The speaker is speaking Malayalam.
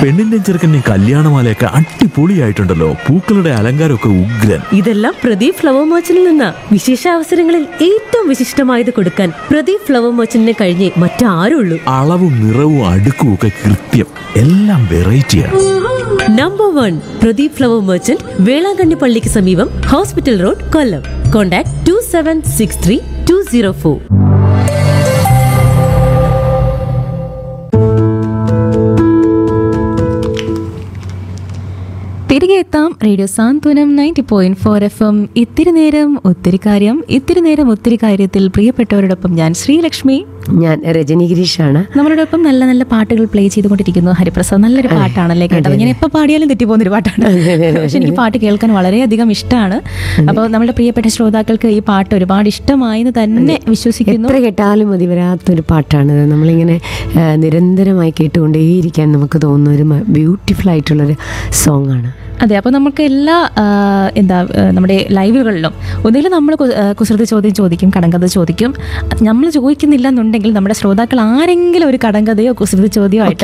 പെണ്ണിന്റെ ചെറുക്കൻ്റെ കല്യാണമാലയൊക്കെ അടിപൊളിയായിട്ടുണ്ടല്ലോ പൂക്കളുടെ അലങ്കാരമൊക്കെ ഉഗ്രൻ ഇതെല്ലാം പ്രദീപ് ഫ്ലവർ മർച്ചന്റിൽ നിന്ന വിശേഷ അവസരങ്ങളിൽ ഏറ്റവും വിശിഷ്ടമായത് കൊടുക്കാൻ പ്രദീപ് ഫ്ലവർ മർച്ചന്റിനെ കഴിഞ്ഞേ മറ്റാരുള്ളൂ അളവും നിറവും അടുക്കും ഒക്കെ കൃത്യം എല്ലാം വെറൈറ്റിയാണ് number one Pradeep flower merchant Velankanni പള്ളിക്ക് സമീപം hospital road Kollam contact two seven six three two zero four തിരികെ എത്താം radio Santhwanam ninety point four F M ഇത്തിരി നേരം ഒത്തിരി കാര്യം ഇത്തിരി നേരം ഒത്തിരി കാര്യത്തിൽ പ്രിയപ്പെട്ടവരോടൊപ്പം ഞാൻ ശ്രീലക്ഷ്മി ഞാൻ രജനി ഗിരീഷാണ് നമ്മളോടൊപ്പം നല്ല നല്ല പാട്ടുകൾ പ്ലേ ചെയ്തുകൊണ്ടിരിക്കുന്നു ഹരിപ്രസാദ് നല്ലൊരു പാട്ടാണല്ലേ കേട്ടത് ഞാൻ എപ്പോൾ പാടിയാലും തെറ്റിപ്പോകുന്ന ഒരു പാട്ടാണ് പക്ഷെ എനിക്ക് പാട്ട് കേൾക്കാൻ വളരെയധികം ഇഷ്ടമാണ് അപ്പോൾ നമ്മുടെ പ്രിയപ്പെട്ട ശ്രോതാക്കൾക്ക് ഈ പാട്ട് ഒരുപാട് ഇഷ്ടമായി എന്ന് തന്നെ വിശ്വസിക്കുന്നു എത്ര കേട്ടാലും മതി വരാത്തൊരു പാട്ടാണിത് നമ്മളിങ്ങനെ ആ, നിരന്തരമായി കേട്ടുകൊണ്ടേയിരിക്കാൻ നമുക്ക് തോന്നുന്ന ഒരു ബ്യൂട്ടിഫുൾ ആയിട്ടുള്ളൊരു സോങ് ആണ് അതെ അപ്പോൾ നമുക്ക് എല്ലാ ആ, എന്താ ആ, നമ്മുടെ ലൈവുകളിലും ഒന്നുകിൽ നമ്മൾ കു- ആ, കുസൃതി ചോദ്യം ചോദിക്കും കടങ്കഥ ചോദിക്കും നമ്മൾ ചോദിക്കുന്നില്ല എന്നുണ്ടെങ്കിൽ നമ്മുടെ ശ്രോതാക്കൾ ആരെങ്കിലും ഒരു കടങ്കഥയോ കുസൃതി ചോദ്യമോ ആയിട്ട്